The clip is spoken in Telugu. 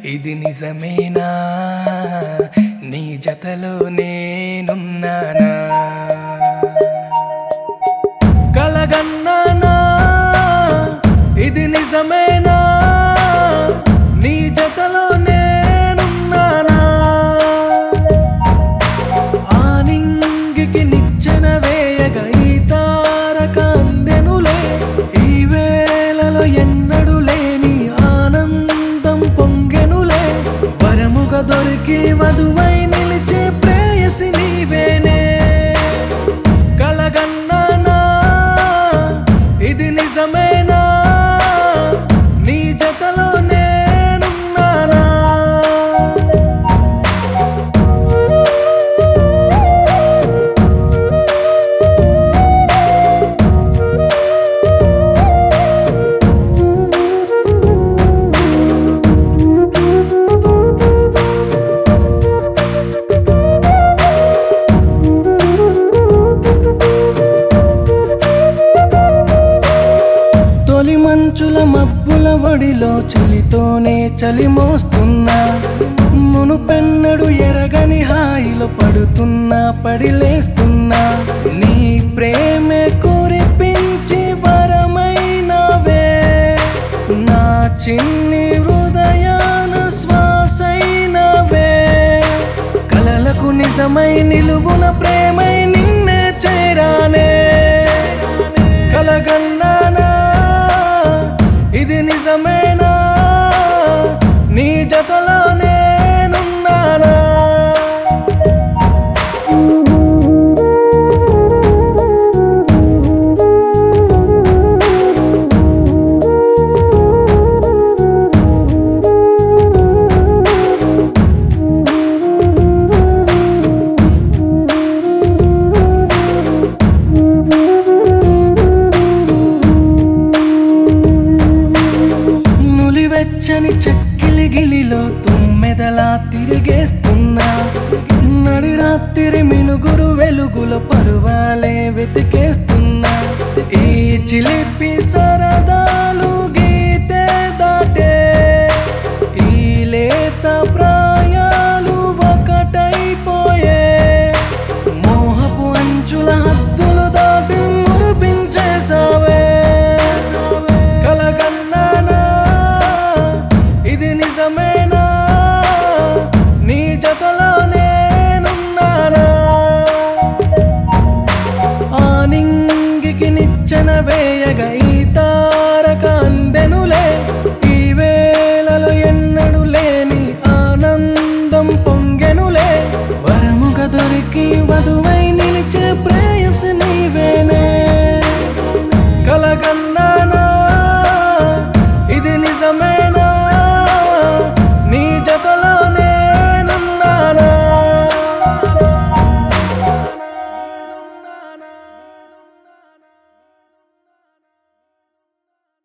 ఇది నిజమేనా నీ జతలో నేనున్నానా కలగన్నానా ఇది నిజమేనా నీ జతలో నేనున్నానా ఆనింగికి నిచ్చెన వేయగా ఈ తారక అందెనులే ఈ వేళలో ఎన్నడు లేని ఆనందం పొంగెనులే వరముగా దొరికి వధువై నిలిచే ప్రేయసి నీవేనే కలగన్నానా ఇది నిజమేనా నీ జతలో నేనున్నానా తొలి మంచుల మబ్బుల వడిలో చలితోనే చలి మోస్తున్నా మునుపెన్నడు ఎరగని హాయిలో పడుతున్నా పడిలేస్తున్నా నీ ప్రేమే కురిపించి వరమైనవే నా చిన్ని హృదయాన శ్వాసైనవే కలలకు నిజమై నిలువున ప్రేమై నిన్నే చేరానే కలగన్నానా ఇది నిజమేనా నీ జతలో నేనున్నానా నులివెచ్చని చెక్కిలి గిలిలో తుమ్మెదలా తిరిగేస్తున్నా నడి రాత్రి మినుగురు వెలుగుల పరువాలే వెతికేస్తున్నా ఈ చిలిపి సరదాలు గీతే దాటే ఈ లేత ప్రాయాలు ఒకటైపోయే మోహపు అంచుల హద్దులు దాటి మురిపించేసావే కలగన్నానా ఇది నిజమేనా నీ జతలో నేనున్నానా ఆనింగికి నిచ్చెన వేయగా ఈ తారక అందెనులే